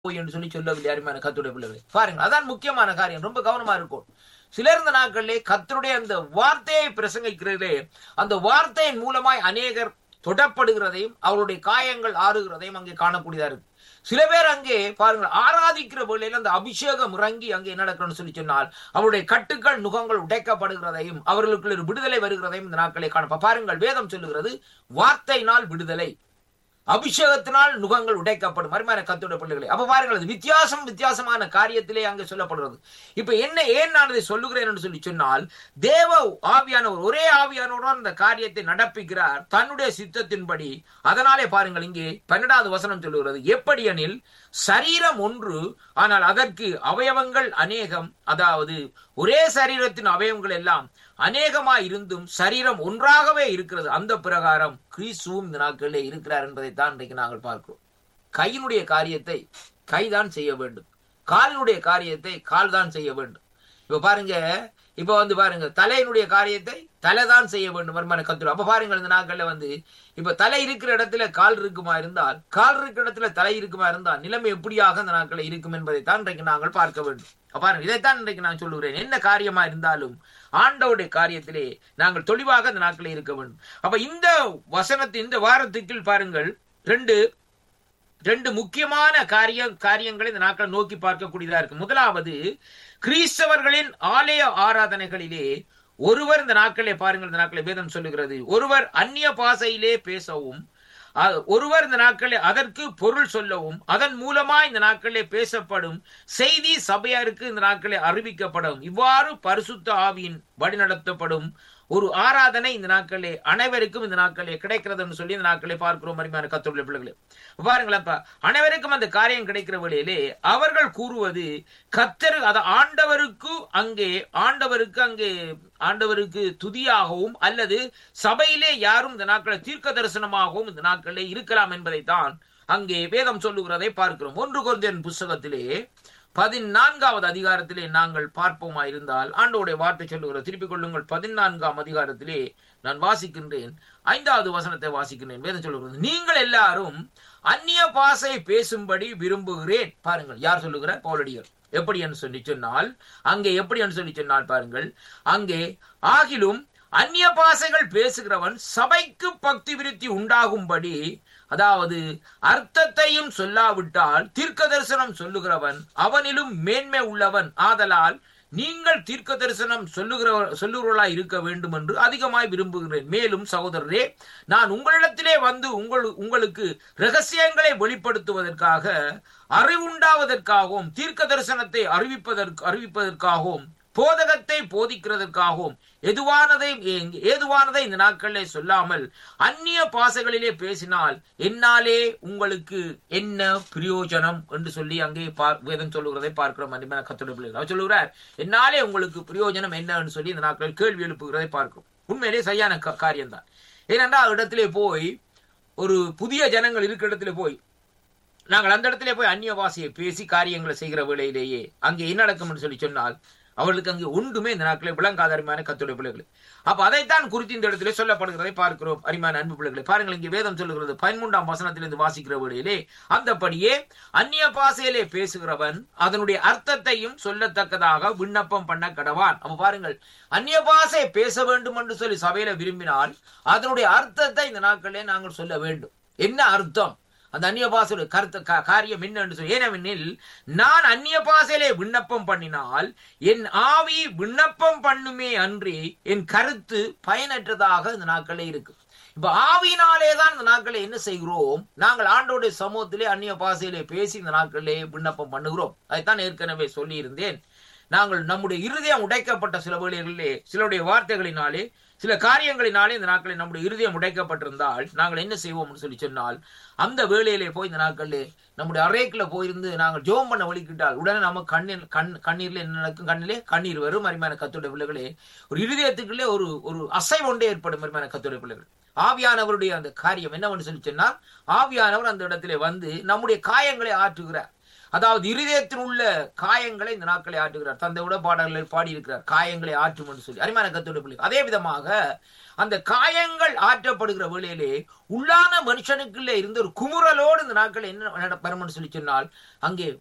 போய் என்று சொல்லி சொல்லவில்லை அருமையான கத்துடைய பிள்ளைகளே பாருங்க அதான் முக்கியமான காரியம் ரொம்ப கவனமா இருக்கும் சிலர் இந்த நாட்களிலே கத்தருடைய அந்த வார்த்தையை பிரசங்கிக்கிறதே அந்த வார்த்தையின் மூலமாய் அநேகர் தொடப்படுகிறதையும் அவருடைய காயங்கள் ஆறுகிறதையும் அங்கே காணக்கூடியதா இருக்கு சில பேர் அங்கே பாருங்கள் ஆராதிக்கிற வேளையில் அந்த அபிஷேகம் இறங்கி அங்கே என்ன நடக்கணும்னு சொல்லி சொன்னால் அவருடைய கட்டுக்கள் நுகங்கள் உடைக்கப்படுகிறதையும் அவர்களுக்குள்ள ஒரு விடுதலை வருகிறதையும் இந்த நாட்களை காண பாருங்கள் வேதம் சொல்லுகிறது வார்த்தையினால் விடுதலை அபிஷேகத்தினால் நுகங்கள் உடைக்கப்படும் மறுமையான கத்தோட பிள்ளைகளை அப்ப பாருங்கள் அது வித்தியாசம் வித்தியாசமான காரியத்திலே அங்கே சொல்லப்படுறது இப்ப என்ன ஏன் நான் இதை சொல்லுகிறேன் என்று சொல்லி சொன்னால் தேவ ஆவியானவர் ஒரே ஆவியானவருடன் அந்த காரியத்தை நடப்பிக்கிறார் தன்னுடைய சித்தத்தின்படி அதனாலே பாருங்கள் இங்கே பன்னெண்டாவது வசனம் சொல்லுகிறது எப்படி எனில் சரீரம் ஒன்று ஆனால் அதற்கு அவயவங்கள் அநேகம் அதாவது ஒரே சரீரத்தின் அவயவங்கள் எல்லாம் அநேகமா இருந்தும் சரீரம் ஒன்றாகவே இருக்கிறது அந்த பிரகாரம் கிறிஸ்துவும் இந்த நாட்களிலே இருக்கிறார் என்பதைத்தான் இன்றைக்கு நாங்கள் பார்க்கிறோம் கையினுடைய காரியத்தை கைதான் செய்ய வேண்டும் காலினுடைய காரியத்தை கால் தான் செய்ய வேண்டும் இப்ப பாருங்க இப்ப வந்து பாருங்க தலையினுடைய காரியத்தை தலை தான் செய்ய வேண்டும் வருமான கத்துரு அப்ப பாருங்க இந்த நாட்கள்ல வந்து இப்ப தலை இருக்கிற இடத்துல கால் இருக்குமா இருந்தால் கால் இருக்கிற இடத்துல தலை இருக்குமா இருந்தால் நிலைமை எப்படியாக இந்த நாட்களில் இருக்கும் என்பதைத்தான் இன்றைக்கு நாங்கள் பார்க்க வேண்டும் பாருங்க இதைத்தான் இன்றைக்கு நான் சொல்லுகிறேன் என்ன காரியமா இருந்தாலும் ஆண்டவுடைய காரியத்திலே நாங்கள் தெளிவாக இந்த நாட்களில் இருக்க வேண்டும் அப்ப இந்த வசனத்தின் இந்த வாரத்துக்குள் பாருங்கள் ரெண்டு ரெண்டு முக்கியமான காரியம் காரியங்களை இந்த நாட்கள் நோக்கி பார்க்கக்கூடியதா இருக்கு முதலாவது கிறிஸ்தவர்களின் ஆலய ஆராதனைகளிலே ஒருவர் இந்த நாட்களே பாருங்கள் இந்த நாட்களை வேதம் சொல்லுகிறது ஒருவர் அந்நிய பாசையிலே பேசவும் ஒருவர் இந்த நாட்களில் அதற்கு பொருள் சொல்லவும் அதன் மூலமா இந்த நாட்களிலே பேசப்படும் செய்தி சபையாருக்கு இந்த நாட்களில் அறிவிக்கப்படும் இவ்வாறு பரிசுத்த ஆவியின் வழிநடத்தப்படும் ஒரு ஆராதனை இந்த நாட்களே அனைவருக்கும் இந்த நாட்களே கிடைக்கிறதுன்னு சொல்லி இந்த நாட்களே பார்க்கிறோம் அருமையான கத்தோடைய பிள்ளைகளே பாருங்களேன்ப்பா அனைவருக்கும் அந்த காரியம் கிடைக்கிற வழியிலே அவர்கள் கூறுவது கத்தரு அத ஆண்டவருக்கு அங்கே ஆண்டவருக்கு அங்கே ஆண்டவருக்கு துதியாகவும் அல்லது சபையிலே யாரும் இந்த நாட்களை தீர்க்க தரிசனமாகவும் இந்த நாட்களே இருக்கலாம் என்பதைத்தான் அங்கே வேதம் சொல்லுகிறதை பார்க்கிறோம் ஒன்று குழந்தையின் புஸ்தகத்திலே பதினான்காவது அதிகாரத்திலே நாங்கள் பார்ப்போமா இருந்தால் ஆண்டோடைய வார்த்தை சொல்லுகிற திருப்பிக் கொள்ளுங்கள் பதினான்காம் அதிகாரத்திலே நான் வாசிக்கின்றேன் ஐந்தாவது வசனத்தை வாசிக்கின்றேன் வேதம் சொல்லுகிறது நீங்கள் எல்லாரும் அந்நிய பாசை பேசும்படி விரும்புகிறேன் பாருங்கள் யார் சொல்லுகிறார் பௌலடியர் எப்படி என்று சொல்லி சொன்னால் அங்கே எப்படி என்று சொல்லி சொன்னால் பாருங்கள் அங்கே ஆகிலும் அந்நிய பாசைகள் பேசுகிறவன் சபைக்கு பக்தி விருத்தி உண்டாகும்படி அதாவது அர்த்தத்தையும் சொல்லாவிட்டால் தீர்க்க தரிசனம் சொல்லுகிறவன் அவனிலும் மேன்மை உள்ளவன் ஆதலால் நீங்கள் தீர்க்க தரிசனம் சொல்லுகிற சொல்லுகிறவர்களா இருக்க வேண்டும் என்று அதிகமாய் விரும்புகிறேன் மேலும் சகோதரரே நான் உங்களிடத்திலே வந்து உங்கள் உங்களுக்கு ரகசியங்களை வெளிப்படுத்துவதற்காக அறிவுண்டாவதற்காகவும் தீர்க்க தரிசனத்தை அறிவிப்பதற்கு அறிவிப்பதற்காகவும் போதகத்தை போதிக்கிறதற்காகவும் எதுவானதை ஏதுவானதை இந்த நாட்களிலே சொல்லாமல் அந்நிய பாசைகளிலே பேசினால் என்னாலே உங்களுக்கு என்ன பிரயோஜனம் என்று சொல்லி அங்கே வேதம் சொல்லுகிறதை பார்க்கிறோம் அன்பான கத்தோட பிள்ளைகள் அவர் சொல்லுகிறார் என்னாலே உங்களுக்கு பிரயோஜனம் என்னன்னு சொல்லி இந்த நாட்கள் கேள்வி எழுப்புகிறதை பார்க்கிறோம் உண்மையிலே சரியான காரியம் தான் ஏனென்றால் இடத்திலே போய் ஒரு புதிய ஜனங்கள் இருக்கிற இடத்துல போய் நாங்கள் அந்த இடத்துல போய் அந்நிய பாசையை பேசி காரியங்களை செய்கிற வேளையிலேயே அங்கே என்ன நடக்கும் சொல்லி சொன்னால் அவர்களுக்கு அங்கே ஒன்றுமே இந்த நாட்களில் விளங்காத அருமையான கத்துடைய பிள்ளைகள் அப்ப அதைத்தான் குறித்து இந்த இடத்துல சொல்லப்படுகிறதை பார்க்கிறோம் அருமையான அன்பு பிள்ளைகளை பாருங்கள் இங்கே வேதம் சொல்லுகிறது பதிமூன்றாம் வசனத்திலிருந்து வாசிக்கிற வேளையிலே அந்தபடியே அந்நிய பாசையிலே பேசுகிறவன் அதனுடைய அர்த்தத்தையும் சொல்லத்தக்கதாக விண்ணப்பம் பண்ண கடவான் அப்ப பாருங்கள் அந்நிய பாசை பேச வேண்டும் என்று சொல்லி சபையில விரும்பினால் அதனுடைய அர்த்தத்தை இந்த நாட்களிலே நாங்கள் சொல்ல வேண்டும் என்ன அர்த்தம் அந்த அந்நிய பாசையோட கருத்து காரியம் என்னன்னு சொல்லி ஏனெனில் நான் அந்நிய பாசையிலே விண்ணப்பம் பண்ணினால் என் ஆவி விண்ணப்பம் பண்ணுமே அன்றி என் கருத்து பயனற்றதாக இந்த நாட்களே இருக்கு இப்ப ஆவியினாலே தான் இந்த நாட்களை என்ன செய்கிறோம் நாங்கள் ஆண்டோடைய சமூகத்திலே அந்நிய பாசையிலே பேசி இந்த நாட்களிலே விண்ணப்பம் பண்ணுகிறோம் அதைத்தான் ஏற்கனவே சொல்லி இருந்தேன் நாங்கள் நம்முடைய இருதயம் உடைக்கப்பட்ட சில வேளைகளிலே சிலருடைய வார்த்தைகளினாலே சில காரியங்களினாலே இந்த நாட்களில் நம்முடைய இருதயம் உடைக்கப்பட்டிருந்தால் நாங்கள் என்ன செய்வோம்னு சொல்லி சொன்னால் அந்த வேலையிலே போய் இந்த நாட்களில் நம்முடைய அறைக்குள்ள போயிருந்து நாங்கள் ஜோம் பண்ண வலிக்கிட்டால் உடனே நம்ம கண்ணில் கண் கண்ணீர்ல என்ன நடக்கும் கண்ணிலே கண்ணீர் வரும் அருமையான கத்துடைய பிள்ளைகளே ஒரு இருதயத்துக்குள்ளே ஒரு ஒரு அசை ஒன்றே ஏற்படும் அருமையான கத்துடைய பிள்ளைகள் ஆவியானவருடைய அந்த காரியம் என்னவென்று சொல்லி சொன்னால் ஆவியானவர் அந்த இடத்திலே வந்து நம்முடைய காயங்களை ஆற்றுகிறார் அதாவது இருதயத்தில் உள்ள காயங்களை இந்த நாட்களை ஆற்றுகிறார் தந்தை விட பாடல்களில் பாடியிருக்கிறார் காயங்களை ஆற்றும் என்று சொல்லி அருமையான கத்தோட பிள்ளை அதே விதமாக அந்த காயங்கள் ஆற்றப்படுகிற வேளையிலே உள்ளான மனுஷனுக்குள்ளே இருந்த ஒரு குமுறலோடு இந்த நாட்கள் என்ன பெறும்னு சொல்லி சொன்னால் அங்கே